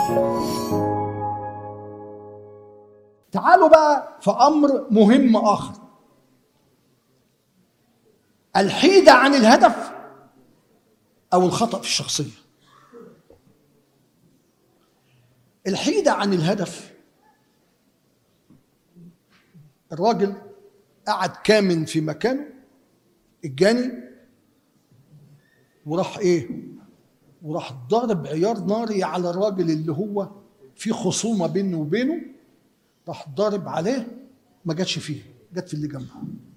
تعالوا بقى في امر مهم اخر الحيده عن الهدف او الخطا في الشخصيه الحيده عن الهدف الراجل قعد كامن في مكانه الجاني وراح ايه وراح ضارب عيار ناري على الراجل اللي هو في خصومه بينه وبينه راح ضارب عليه ما جاتش فيه جت في اللي جنبه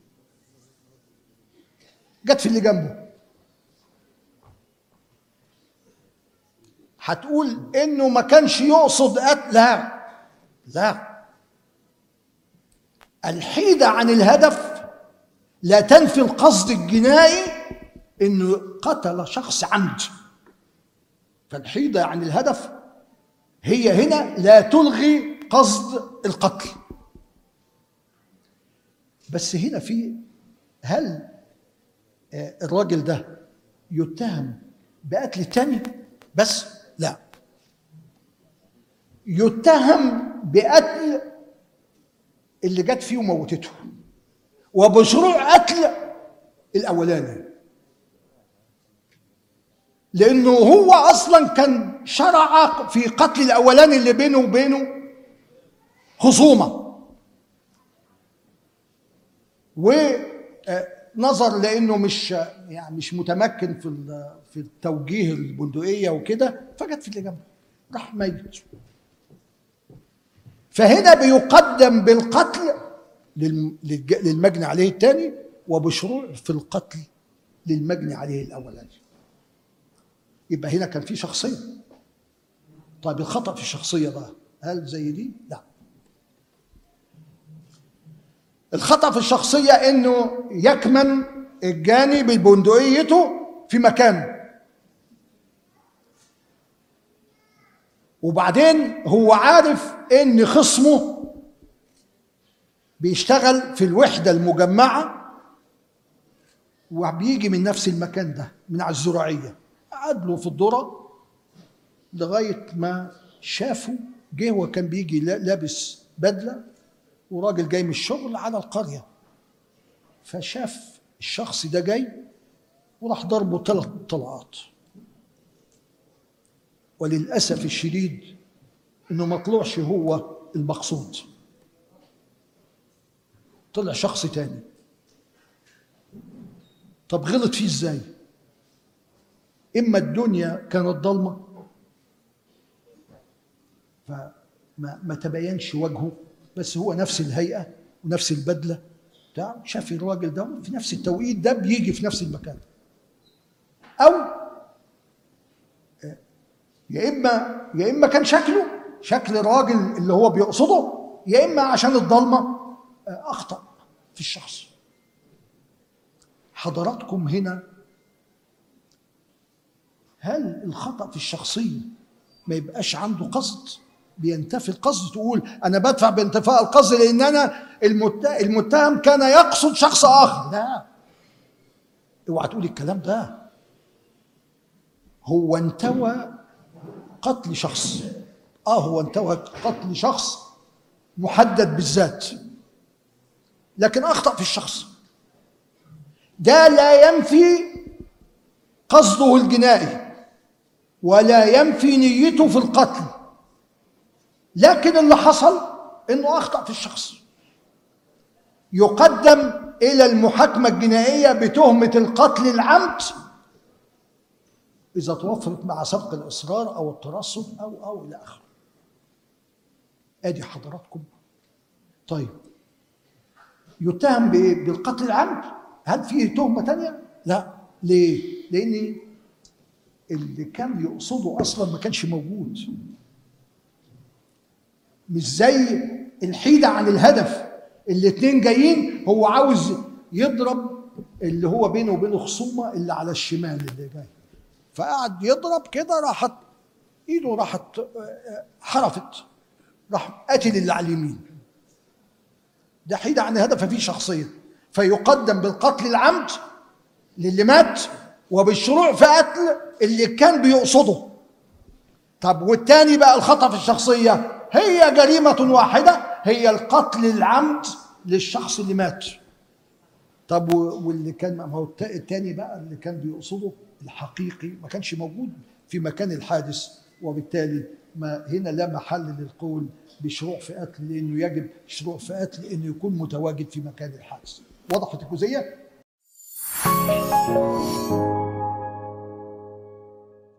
جت في اللي جنبه هتقول انه ما كانش يقصد قتل لا لا الحيدة عن الهدف لا تنفي القصد الجنائي انه قتل شخص عمد فالحيدة عن الهدف هي هنا لا تلغي قصد القتل بس هنا في هل آه، الراجل ده يتهم بقتل التاني بس لا يتهم بقتل اللي جت فيه وموتته وبشروع قتل الاولاني لانه هو اصلا كان شرع في قتل الاولاني اللي بينه وبينه خصومه ونظر لانه مش يعني مش متمكن في ال- في التوجيه البندقيه وكده فجت في اللي جنبه راح ميت فهنا بيقدم بالقتل للم- للج- للمجني عليه الثاني وبشروع في القتل للمجني عليه الاولاني يبقى هنا كان في شخصيه طيب الخطا في الشخصيه بقى هل زي دي لا الخطا في الشخصيه انه يكمن الجاني ببندقيته في مكانه وبعدين هو عارف ان خصمه بيشتغل في الوحده المجمعه وبيجي من نفس المكان ده من على الزراعيه قعد له في الذره لغايه ما شافه جه وكان بيجي لا- لابس بدله وراجل جاي من الشغل على القريه فشاف الشخص ده جاي وراح ضربه ثلاث طلقات وللاسف الشديد انه ما طلعش هو المقصود طلع شخص تاني طب غلط فيه ازاي اما الدنيا كانت ضلمه فما ما تبينش وجهه بس هو نفس الهيئه ونفس البدله بتاع شاف الراجل ده في نفس التوقيت ده بيجي في نفس المكان او آه، يا اما يا اما كان شكله شكل الراجل اللي هو بيقصده يا اما عشان الضلمه آه، اخطا في الشخص حضراتكم هنا هل الخطا في الشخصيه ما يبقاش عنده قصد بينتفي القصد تقول انا بدفع بانتفاء القصد لان انا المت- المتهم كان يقصد شخص اخر لا اوعى تقول الكلام ده هو انتوى قتل شخص اه هو انتوى قتل شخص محدد بالذات لكن اخطا في الشخص ده لا ينفي قصده الجنائي ولا ينفي نيته في القتل لكن اللي حصل انه اخطا في الشخص يقدم الى المحاكمه الجنائيه بتهمه القتل العمد اذا توفرت مع سبق الاصرار او الترصد او او الى اخره ادي حضراتكم طيب يتهم بايه بالقتل العمد هل فيه تهمه تانية لا ليه لان اللي كان يقصده اصلا ما كانش موجود مش زي الحيدة عن الهدف الاتنين جايين هو عاوز يضرب اللي هو بينه وبينه خصومة اللي على الشمال اللي جاي فقعد يضرب كده راحت ايده راحت آه، حرفت راح قتل اللي على اليمين ده حيدة عن الهدف ففيه شخصية فيقدم بالقتل العمد للي مات وبالشروع في قتل اللي كان بيقصده طب والتاني بقى الخطأ في الشخصية هي جريمة واحدة هي القتل العمد للشخص اللي مات طب و- واللي كان ما هو التا- التاني بقى اللي كان بيقصده الحقيقي ما كانش موجود في مكان الحادث وبالتالي ما هنا لا محل للقول بشروع في قتل لانه يجب شروع في قتل انه يكون متواجد في مكان الحادث وضحت الجزئيه